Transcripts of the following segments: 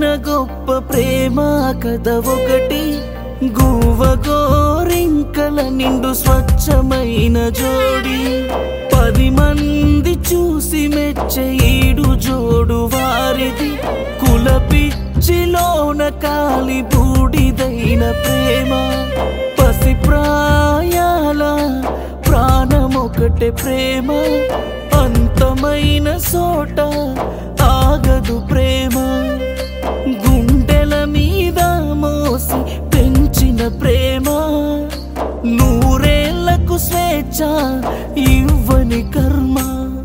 ముచ్చటైన గొప్ప ప్రేమ కథ ఒకటి గువ్వ గోరింకల నిండు స్వచ్ఛమైన జోడి పది మంది చూసి మెచ్చే ఈడు జోడు వారిది కుల పిచ్చిలోన కాలి బూడిదైన ప్రేమ పసి ప్రాయాల ప్రాణమొకటే ప్రేమ అంతమైన సోట ఆగదు ప్రేమ గుండెల మీద మోసి పెంచిన ప్రేమ నూరేళ్లకు స్వేచ్ఛ ఇవ్వని కర్మ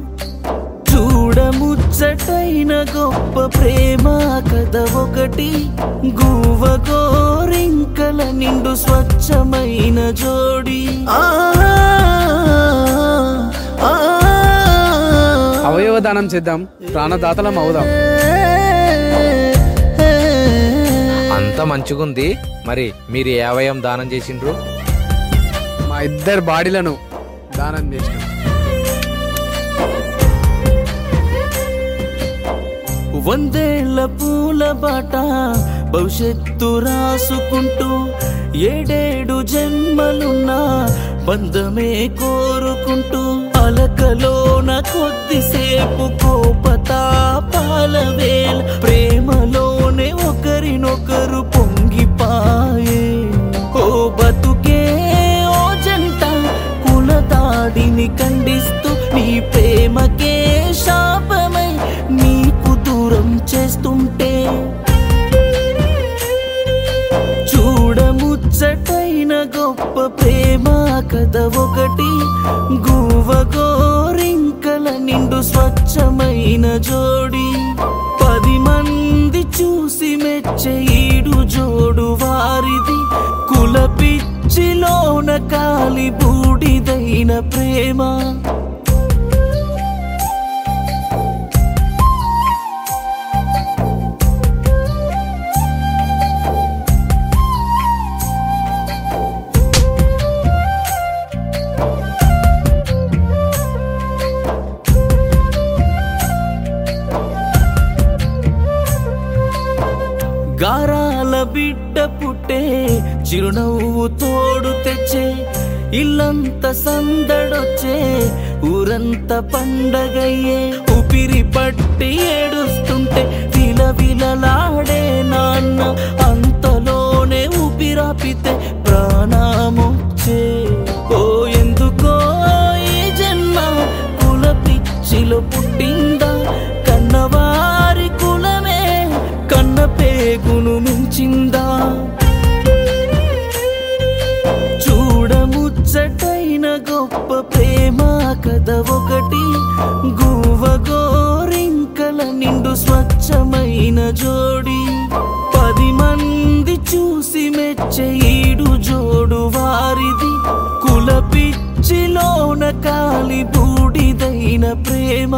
చూడముచ్చటైన గొప్ప ప్రేమ కథ ఒకటి గువ్వ గోరింకల నిండు స్వచ్ఛమైన జోడి ఆ, ఆ, అవయవ దానం చేద్దాం ప్రాణదాతలం అవుదాం అంత మంచిగుంది మరి మీరు ఏ అవయం దానం చేసిండ్రు మా ఇద్దరు బాడీలను దానం చేసినాం వందేళ్ల పూల బాట భవిష్యత్తు రాసుకుంటూ ఏడేడు జన్మలున్నా బంధమే కోరుకుంటూ అలకలోన కొద్దిసేపు కోపతాపాల వేల ప్రేమలోనే ఒకరినొకరు పొంగిపాయే ఓ బతుకే ఓ జంట కులదాడిని ఖండిస్తూ నీ ప్రేమకే శాపమై నీకు దూరం చేస్తుంటే చూడముచ్చటైన గొప్ప ప్రేమ కథ ఒకటి గువ్వ గోరింకల నిండు స్వచ్ఛమైన జోడి పది మంది చూసి మెచ్చే ఈడు జోడు వారిది కుల పిచ్చిలోన కాలి బూడిదైన ప్రేమ గారాల బిడ్డ పుట్టే చిరునవ్వు తోడు తెచ్చే ఇల్లంత సందడొచ్చే ఊరంత పండగయ్యే ఊపిరి పట్టి ఏడుస్తుంటే విలవిలలాడే నాన్న అంతలోనే ఊపిరాపితే ప్రాణమొచ్చే ఓ ఎందుకో ఈ జన్మ కుల పిచ్చిలో పుట్టిందా కన్నవారి కులమే కన్న పేగును మించిందా చూడముచ్చటైన గొప్ప ప్రేమ కథ ఒకటి గువ్వ గోరింకల నిండు స్వచ్ఛమైన జోడి పది మంది చూసి మెచ్చే ఈడు జోడు వారిది కుల పిచ్చిలోన కాలి బూడిదైన ప్రేమ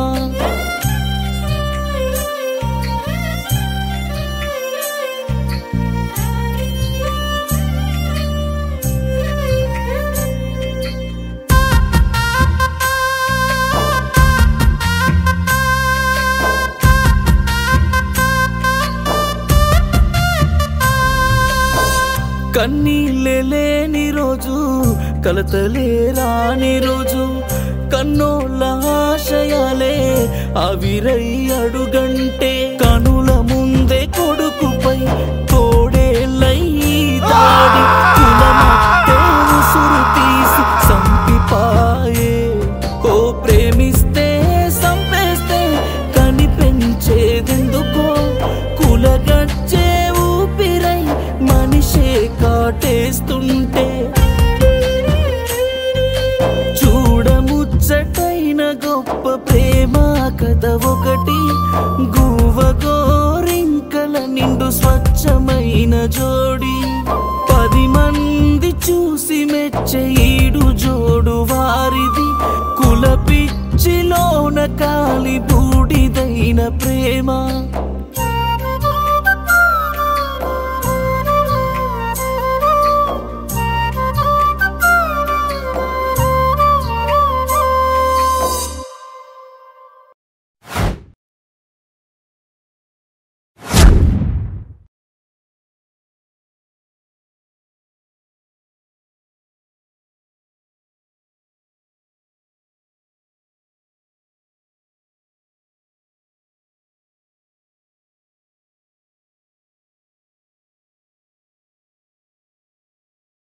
కన్నీళ్ళే లేని రోజు కలతలే రాని రోజు కన్నోళ్ళ ఆశయాలే ఆవిరై అడుగంటే కనుల ముందే కొడుకుపై తోడేళ్ళై దాడి కులమట్టే ఉసురు తీసి సంపిపాయే ఓ ప్రేమిస్తే సంపేస్తే కనిపించేదెందుకో కులగచ్చే ఊపిరై మనిషే కాటేస్తుంటే చూడముచ్చటైన గొప్ప ప్రేమ కథ ఒకటి గువ్వ గోరింకల నిండు స్వచ్ఛమైన జోడి పది మంది చూసి మెచ్చే ఈడు జోడు వారిది కుల పిచ్చిలోన కాలి బూడిదైన ప్రేమ